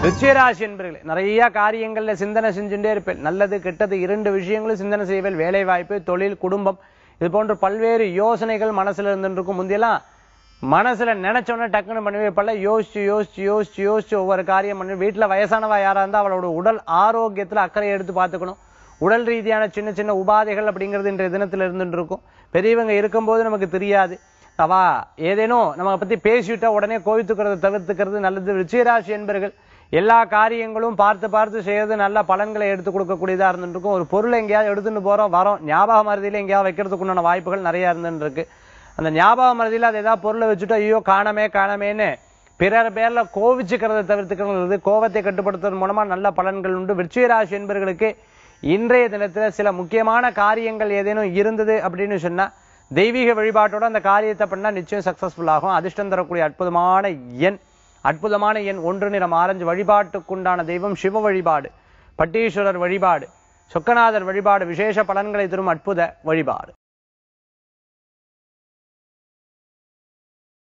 ரிச்சிகராசி என்பர்களே நிறைய காரியங்கள்ல சிந்தனை செஞ்சுட்டே இருப்பேன் நல்லது கெட்டது இரண்டு விஷயங்களும் சிந்தனை செய்வேன் வேலை வாய்ப்பு தொழில் குடும்பம் இது போன்ற பல்வேறு யோசனைகள் மனசுல இருந்துருக்கும் முந்தியெல்லாம் மனசுல நினைச்சோன்னே டக்குன்னு பண்ணி வைப்பல யோசிச்சு யோசிச்சு யோசிச்சு யோசிச்சு ஒவ்வொரு காரியம் பண்ணி வீட்டுல வயசானவா யாரா இருந்தா அவளோட உடல் ஆரோக்கியத்துல அக்கறை எடுத்து பார்த்துக்கணும் உடல் ரீதியான சின்ன சின்ன உபாதைகள் அப்படிங்கிறது இன்றைய தினத்துல இருந்துட்டு இருக்கும் பெரியவங்க இருக்கும்போது நமக்கு தெரியாது அவா ஏதேனும் நம்ம பத்தி பேசிவிட்டா உடனே கோவித்துக்கிறத தவிர்த்துக்கிறது நல்லது ரிச்சிகராசி என்பர்கள் எல்லா காரியங்களும் பார்த்து பார்த்து செய்யறது நல்ல பலன்களை எடுத்து கொடுக்கக்கூடியதா இருந்துட்டு இருக்கும் ஒரு பொருளை எங்கேயாவது எடுத்துட்டு போறோம் வரோம் ஞாபக மருதியில எங்கேயாவது வைக்கிறதுக்கு உண்டான வாய்ப்புகள் நிறைய இருந்துட்டு இருக்கு அந்த ஞாபக மருதியில அது ஏதாவது பொருளை வச்சுட்டு ஐயோ காணமே காணமேன்னு பிறர் பேர்ல கோவிச்சுக்கிறத தவிர்த்துக்கிறது கோவத்தை கட்டுப்படுத்துவதன் மூலமா நல்ல பலன்கள் உண்டு விருச்சிகராசி என்பர்களுக்கு இன்றைய தினத்துல சில முக்கியமான காரியங்கள் ஏதேனும் இருந்தது அப்படின்னு சொன்னா தெய்வீக வழிபாட்டோட அந்த காரியத்தை பண்ணா நிச்சயம் சக்சஸ்ஃபுல் ஆகும் அதிர்ஷ்டம் தரக்கூடிய அற்புதமான எண் அற்புதமான எண் ஒன்று நிறம் ஆரஞ்சு வழிபாட்டுக்குண்டான தெய்வம் சிவ வழிபாடு பட்டீஸ்வரர் வழிபாடு சொக்கநாதர் வழிபாடு விசேஷ பலன்களை தரும் அற்புத வழிபாடு